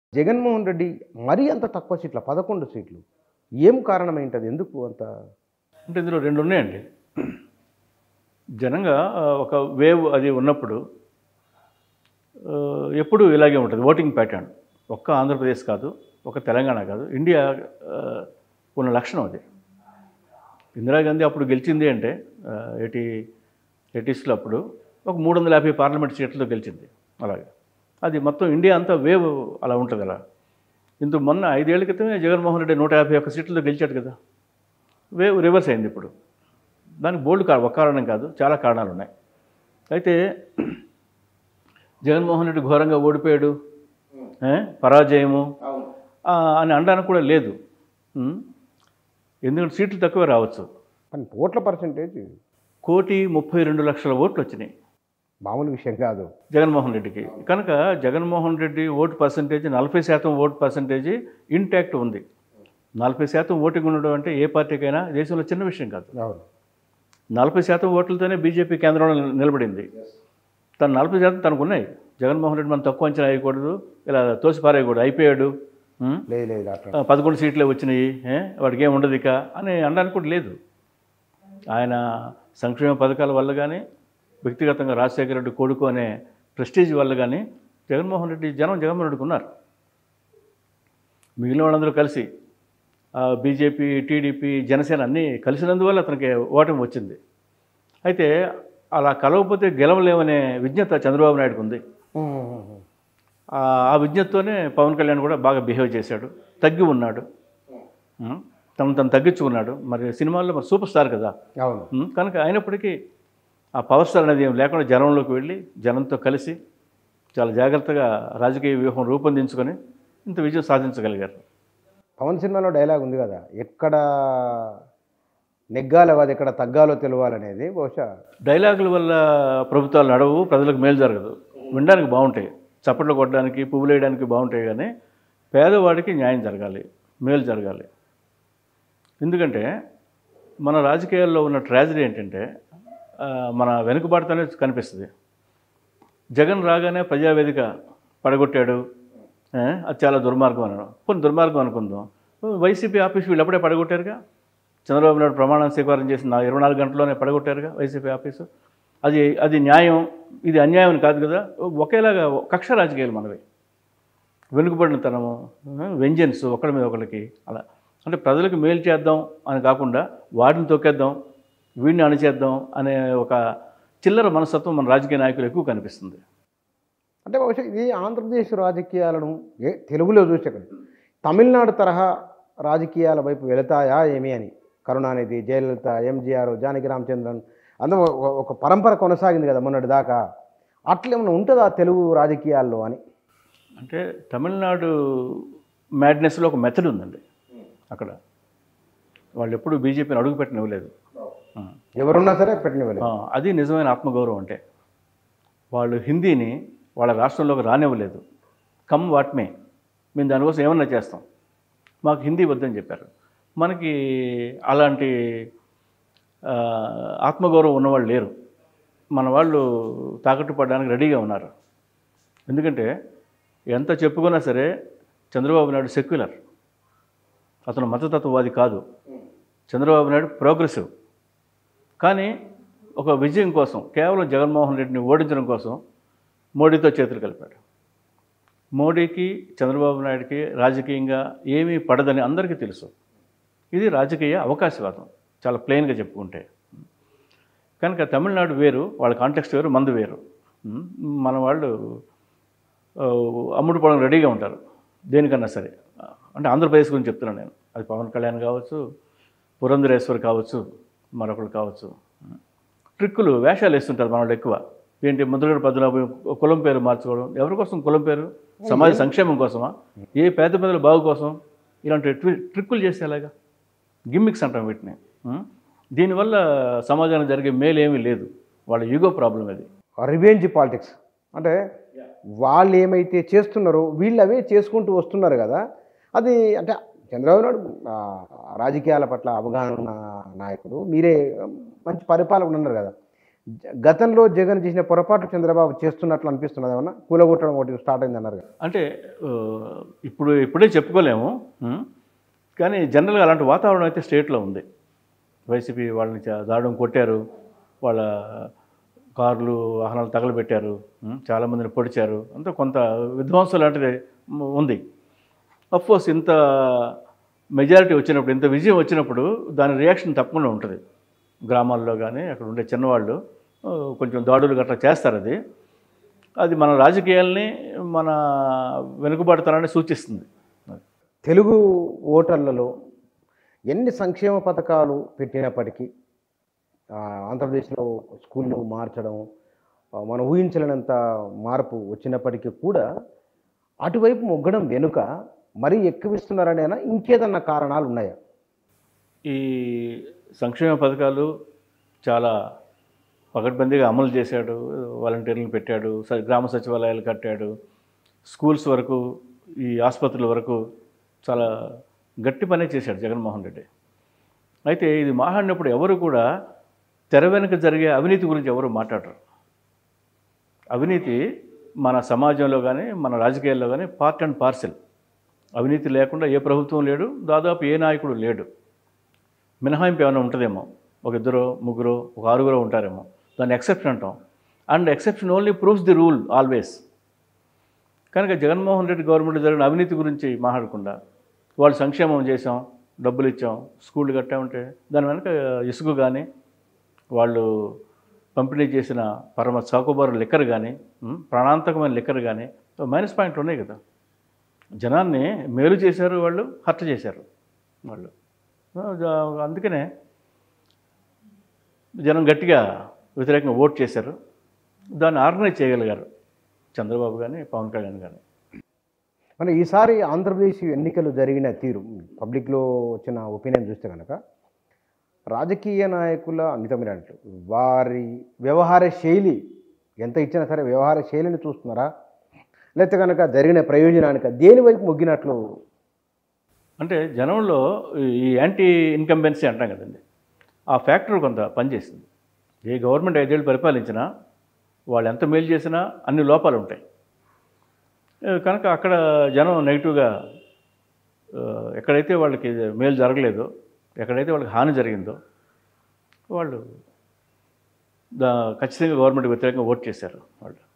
జగన్మోహన్ రెడ్డి మరీ అంత తక్కువ సీట్ల పదకొండు సీట్లు ఏం కారణం ఏంటది ఎందుకు అంత అంటే ఇందులో రెండు ఉన్నాయండి జనంగా ఆ, ఒక వేవ్ అది ఉన్నప్పుడు ఆ, ఎప్పుడు ఇలాగే ఉంటుంది ఓటింగ్ ప్యాటర్న్ ఒక్క ఆంధ్రప్రదేశ్ కాదు ఒక తెలంగాణ కాదు ఇండియా ఆ, ఉన్న లక్షణం అది ఇందిరాగాంధీ అప్పుడు గెలిచింది అంటే ఆ, ఎయిటీ ఎయిటీస్లో అప్పుడు ఒక మూడు వందల యాభై పార్లమెంట్ సీట్లతో గెలిచింది అలాగే అది మొత్తం ఇండియా అంతా వేవ్ అలా ఉంటుంది అలా ఇంత మొన్న ఐదేళ్ల క్రితమే జగన్మోహన్ రెడ్డి నూట యాభై ఒక్క సీట్లతో గెలిచాడు కదా వేవ్ రివర్స్ అయింది ఇప్పుడు దానికి బోల్డ్ కారణం ఒక కారణం కాదు చాలా కారణాలు ఉన్నాయి అయితే జగన్మోహన్ రెడ్డి ఘోరంగా ఓడిపోయాడు ఏ? పరాజయము ఆ, అని అనడానికి కూడా లేదు ఉం? ఎందుకంటే సీట్లు తక్కువే రావచ్చు కానీ ఓట్ల పర్సంటేజ్ కోటి ముప్పై రెండు లక్షల ఓట్లు వచ్చినాయి మామూలు విషయం కాదు జగన్మోహన్ రెడ్డికి కనుక జగన్మోహన్ రెడ్డి ఓటు పర్సంటేజ్ నలభై శాతం ఓటు పర్సంటేజ్ ఇంటాక్ట్ ఉంది నలభై శాతం ఓటింగ్ ఉండడం అంటే ఏ పార్టీకైనా దేశంలో చిన్న విషయం కాదు అవును నలభై శాతం ఓట్లతోనే బీజేపీ కేంద్రంలో నిల- నిలబడింది తన నలభై శాతం తనకు ఉన్నాయి జగన్మోహన్ రెడ్డి మనం తక్కువ అంచనా వేయకూడదు ఇలా తోసిపారేయకూడదు అయిపోయాడు ఉం? లేదు లేదు అట్లా ఆ, పదకొండు సీట్లే వచ్చినాయి ఏ? వాడికి ఏం ఉండదు ఇక అని అనడానికి కూడా లేదు ఆయన సంక్షేమ పథకాల వల్ల కానీ వ్యక్తిగతంగా రాజశేఖర రెడ్డి కొడుకు అనే ప్రెస్టీజ్ వల్ల కానీ జగన్మోహన్ రెడ్డి జనం జగన్మోహన్ రెడ్డికి ఉన్నారు మిగిలిన వాళ్ళందరూ కలిసి ఆ, బీజేపీ టీడీపీ జనసేన అన్నీ కలిసినందువల్ల అతనికి ఓటమి వచ్చింది అయితే అలా కలవకపోతే గెలవలేమనే విజ్ఞత చంద్రబాబు నాయుడుకు ఉంది ఆ ఆ విజ్ఞతతోనే పవన్ కళ్యాణ్ కూడా బాగా బిహేవ్ చేశాడు తగ్గి ఉన్నాడు ఉం? తను తను తగ్గించుకున్నాడు మరి సినిమాల్లో మరి సూపర్ స్టార్ కదా అవును ఉం? కనుక అయినప్పటికీ ఆ పవర్ స్టార్ అనేది ఏం లేకుండా జనంలోకి వెళ్ళి జనంతో కలిసి చాలా జాగ్రత్తగా రాజకీయ వ్యూహం రూపొందించుకొని ఇంత విజయం సాధించగలిగారు పవన్ సినిమాలో డైలాగ్ ఉంది కదా ఎక్కడ నెగ్గాలో అది ఎక్కడ తగ్గాలో తెలియాలనేది బహుశా డైలాగుల వల్ల ప్రభుత్వాలు నడవు ప్రజలకు మేలు జరగదు వినడానికి బాగుంటాయి చప్పట్లు కొట్టడానికి పువ్వులు వేయడానికి బాగుంటాయి కానీ పేదవాడికి న్యాయం జరగాలి మేలు జరగాలి ఎందుకంటే మన రాజకీయాల్లో ఉన్న ట్రాజడీ ఏంటంటే ఆ, మన వెనుకబాటుతోనే కనిపిస్తుంది జగన్ రాగానే ప్రజావేదిక పడగొట్టాడు ఏ, అది చాలా దుర్మార్గం అన్నాడు కొన్ని దుర్మార్గం అనుకుందాం వైసీపీ ఆఫీస్ వీళ్ళు అప్పుడే పడగొట్టారుగా చంద్రబాబు నాయుడు ప్రమాణం స్వీకారం చేసిన నా ఇరవై నాలుగు గంటల్లోనే పడగొట్టారుగా వైసీపీ ఆఫీసు అది అది న్యాయం ఇది అన్యాయం అని కాదు కదా ఒకేలాగా కక్ష రాజకీయాలు మనవి వెనుకబడినతనము వెంజన్స్ ఒకరి మీద ఒకరికి అలా అంటే ప్రజలకు మేలు చేద్దాం అని కాకుండా వాడిని తొక్కేద్దాం వీడిని అణిచేద్దాం అనే ఒక చిల్లర మనస్తత్వం మన రాజకీయ నాయకులు ఎక్కువ కనిపిస్తుంది అంటే బహుశా ఇది ఆంధ్రప్రదేశ్ రాజకీయాలను ఏ తెలుగులో చూసే తమిళనాడు తరహా రాజకీయాల వైపు వెళతాయా ఏమి అని కరుణానిధి జయలలిత ఎంజీఆర్ జానకి రామచంద్రన్ అందరూ ఒక- ఒక పరంపర కొనసాగింది కదా మొన్నటి దాకా అట్లేమన్నా ఉంటుందా తెలుగు రాజకీయాల్లో అని అంటే తమిళనాడు మ్యాడ్నెస్లో ఒక మెథడ్ ఉందండి అక్కడ వాళ్ళు ఎప్పుడు బీజేపీని అడుగు పెట్టనివ్వలేదు ఆ. ఎవరున్నా సరే పెట్టినవ్వలేదు ఆ, అది నిజమైన ఆత్మగౌరవం అంటే వాళ్ళు హిందీని వాళ్ళ రాష్ట్రంలోకి రానివ్వలేదు కమ్ వాట్మే మేము దానికోసం ఏమన్నా చేస్తాం మాకు హిందీ వద్దని చెప్పారు మనకి అలాంటి ఆ, ఆత్మగౌరవం ఉన్నవాళ్ళు లేరు మన వాళ్ళు తాకట్టు పడడానికి రెడీగా ఉన్నారు ఎందుకంటే ఎంత చెప్పుకున్నా సరే చంద్రబాబు నాయుడు సెక్యులర్ అతను మతతత్వవాది కాదు చంద్రబాబు నాయుడు ప్రోగ్రెసివ్ కానీ ఒక విజయం కోసం కేవలం జగన్మోహన్ రెడ్డిని ఓడించడం కోసం మోడీతో చేతులు కలిపాడు మోడీకి చంద్రబాబు నాయుడికి రాజకీయంగా ఏమీ పడదని అందరికీ తెలుసు ఇది రాజకీయ అవకాశవాదం చాలా ప్లెయిన్గా చెప్పుకుంటే కనుక తమిళనాడు వేరు వాళ్ళ కాంటెక్స్ట్ వేరు మందు వేరు ఉం? మన వాళ్ళు ఆ, అమ్ముడుపోవడం రెడీగా ఉంటారు దేనికన్నా సరే అంటే ఆంధ్రప్రదేశ్ గురించి చెప్తున్నాను నేను అది పవన్ కళ్యాణ్ కావచ్చు పురంధరేశ్వర్ కావచ్చు మరొకరు కావచ్చు ట్రిక్కులు వేషాలు వేస్తుంటారు మన వాళ్ళు ఎక్కువ ఏంటి ముద్రగడ పద్మనాభం కులం పేరు మార్చుకోవడం ఎవరి కోసం కులం పేరు సమాజ సంక్షేమం కోసమా ఏ పేద ప్రజల బాగు కోసం ఇలాంటి ట్వి- ట్రిక్కులు చేస్తే ఎలాగా గిమ్మిక్స్ అంటాం వీటిని ఉం? దీనివల్ల సమాజానికి జరిగే మేలు ఏమీ లేదు వాళ్ళ ఈగో ప్రాబ్లం అది రివెంజ్ పాలిటిక్స్ అంటే వాళ్ళు ఏమైతే చేస్తున్నారో వీళ్ళు అవే చేసుకుంటూ వస్తున్నారు కదా అది అంటే చంద్రబాబు నాయుడు ఆ, రాజకీయాల పట్ల అవగాహన ఉన్న నాయకుడు మీరే మంచి పరిపాలన ఉన్నారు కదా జ- గతంలో జగన్ చేసిన పొరపాటు చంద్రబాబు చేస్తున్నట్లు అనిపిస్తున్నది ఏమన్నా కూలగొట్టడం ఒకటి స్టార్ట్ అయింది అన్నారు కదా. అంటే ఆ, ఇప్పుడు ఇప్పుడే చెప్పుకోలేము ఉం? కానీ జనరల్గా అలాంటి వాతావరణం అయితే స్టేట్లో ఉంది వైసీపీ వాళ్ళని చా- దారుణం కొట్టారు వాళ్ళ కార్లు వాహనాలు తగలబెట్టారు ఉం? చాలామందిని పొడిచారు అంతా కొంత విధ్వంసం లాంటిది మ్, ఉంది కోర్స్ ఇంత మెజారిటీ వచ్చినప్పుడు ఇంత విజయం వచ్చినప్పుడు దాని రియాక్షన్ తప్పకుండా ఉంటుంది గ్రామాల్లో కానీ అక్కడ ఉండే చిన్నవాళ్ళు ఆ, కొంచెం దాడులు గట్రా చేస్తారు అది అది మన రాజకీయాల్ని మన వెనుకబడతానని సూచిస్తుంది తెలుగు ఓటర్లలో ఎన్ని సంక్షేమ పథకాలు పెట్టినప్పటికీ ఆ, ఆంధ్రప్రదేశ్లో స్కూళ్ళు మార్చడం ఆ, మనం ఊహించలేనంత మార్పు వచ్చినప్పటికీ కూడా అటువైపు మొగ్గడం వెనుక మరీ ఎక్కువ ఇస్తున్నారనేనా ఇంకేదన్నా కారణాలు ఉన్నాయా ఈ సంక్షేమ పథకాలు చాలా పకడ్బందీగా అమలు చేశాడు వాలంటీర్లను పెట్టాడు స- గ్రామ సచివాలయాలు కట్టాడు స్కూల్స్ వరకు ఈ ఆసుపత్రుల వరకు చాలా గట్టి పనే చేశాడు జగన్మోహన్ రెడ్డి అయితే ఇది మాట్లాడినప్పుడు ఎవరు కూడా తెర వెనుక జరిగే అవినీతి గురించి ఎవరు మాట్లాడరు అవినీతి మన సమాజంలో కానీ మన రాజకీయాల్లో కానీ పార్ట్ అండ్ పార్సెల్ అవినీతి లేకుండా ఏ ప్రభుత్వం లేడు దాదాపు ఏ నాయకుడు లేడు మినహాయింపు ఏమైనా ఉంటుందేమో ఒక ఇద్దరు ముగ్గురు ఒక ఆరుగురు ఉంటారేమో దాన్ని ఎక్సెప్షన్ అంటాం and exception only proves the rule always కనుక జగన్మోహన్ రెడ్డి గవర్నమెంట్ జరిగిన అవినీతి గురించి మాట్లాడకుండా వాళ్ళు సంక్షేమం చేసాం డబ్బులు ఇచ్చాం స్కూళ్ళు కట్టామంటే దాని వెనక ఇసుక కానీ వాళ్ళు పంపిణీ చేసిన పరమ చాకోబారు లిక్కర్ కానీ ఉం, ప్రాణాంతకమైన లిక్కర్ కానీ మైనస్ పాయింట్లు ఉన్నాయి కదా జనాన్ని మేలు చేశారు వాళ్ళు హర్ట్ చేశారు వాళ్ళు ఆ, జా- అందుకనే జనం గట్టిగా వ్యతిరేకంగా ఓట్ చేశారు దాన్ని ఆర్గనైజ్ చేయగలిగారు చంద్రబాబు కానీ పవన్ కళ్యాణ్ కానీ మన ఈసారి ఆంధ్రప్రదేశ్ ఎన్నికలు జరిగిన తీరు పబ్లిక్లో వచ్చిన ఒపీనియన్ చూస్తే కనుక రాజకీయ నాయకుల అన్నితమైనట్లు వారి వ్యవహార శైలి ఎంత ఇచ్చినా సరే వ్యవహార శైలిని చూస్తున్నారా లేకపోతే కనుక జరిగిన ప్రయోజనానికి దేని వైపు మొగ్గినట్లు అంటే జనంలో ఈ యాంటీ ఇన్కంబెన్సీ అంటాం కదండి ఆ ఫ్యాక్టర్ కొంత పనిచేసింది ఏ గవర్నమెంట్ ఐదేళ్ళు పరిపాలించినా వాళ్ళు ఎంత మేలు చేసినా అన్ని లోపాలు ఉంటాయి ఏ, కనుక అక్కడ జనం నెగిటివ్గా ఆ, ఎక్కడైతే వాళ్ళకి మేలు జరగలేదో ఎక్కడైతే వాళ్ళకి హాని జరిగిందో వాళ్ళు దా ఖచ్చితంగా గవర్నమెంట్ వ్యతిరేకంగా ఓట్ చేశారు వాళ్ళు